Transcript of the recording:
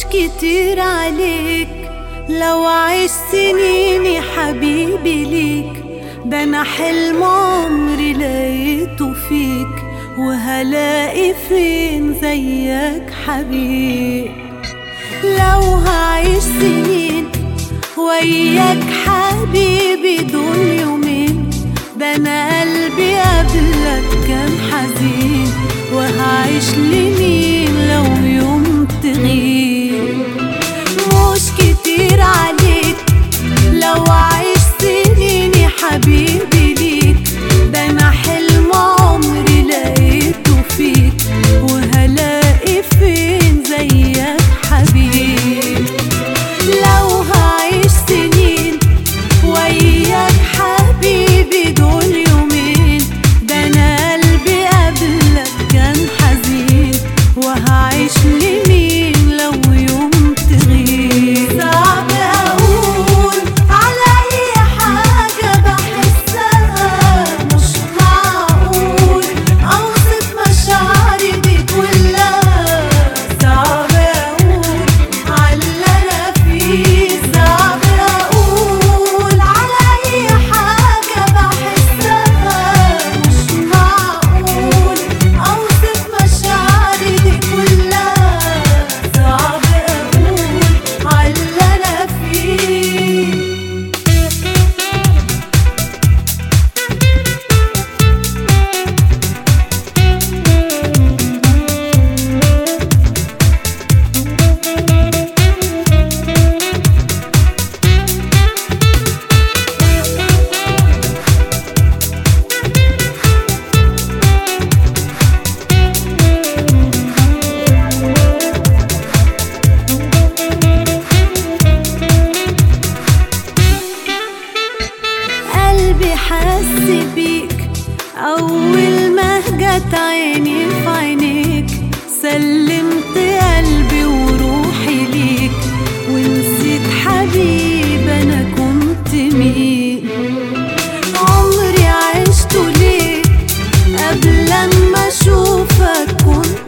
كتير عليك لو عشت سنيني حبيبي ليك ده انا حلم عمري لقيته فيك وهلاقي فين زيك حبيب لو هعيش سنين وياك حبيبي دول يومين ده انا قلبي قبلك كان حزين وهعيش لمين لو يوم تغيب مش كتير عليك لو عيش سنيني حبيبي ليك ده انا حلم عمري لقيته فيك وهلاقي فين زيك حبيب لو هعيش سنين وياك حبيبي دول يومين ده انا قلبي قبلك كان حزين وهعيش لمين لو يوم تغيب صعب اقول على اي حاجة بحسها مش معقول اوصف مشاعري دي كلها صعب اقول على اللي انا فيه صعب اقول على اي حاجة بحسها مش معقول اوصف مشاعري دي كلها صعب اقول على اللي انا فيه قلبي حس بيك أول ما جت عيني في عينيك سلمت قلبي وروحي ليك ونسيت حبيب أنا كنت مين عمري عشته ليه قبل ما أشوفك كنت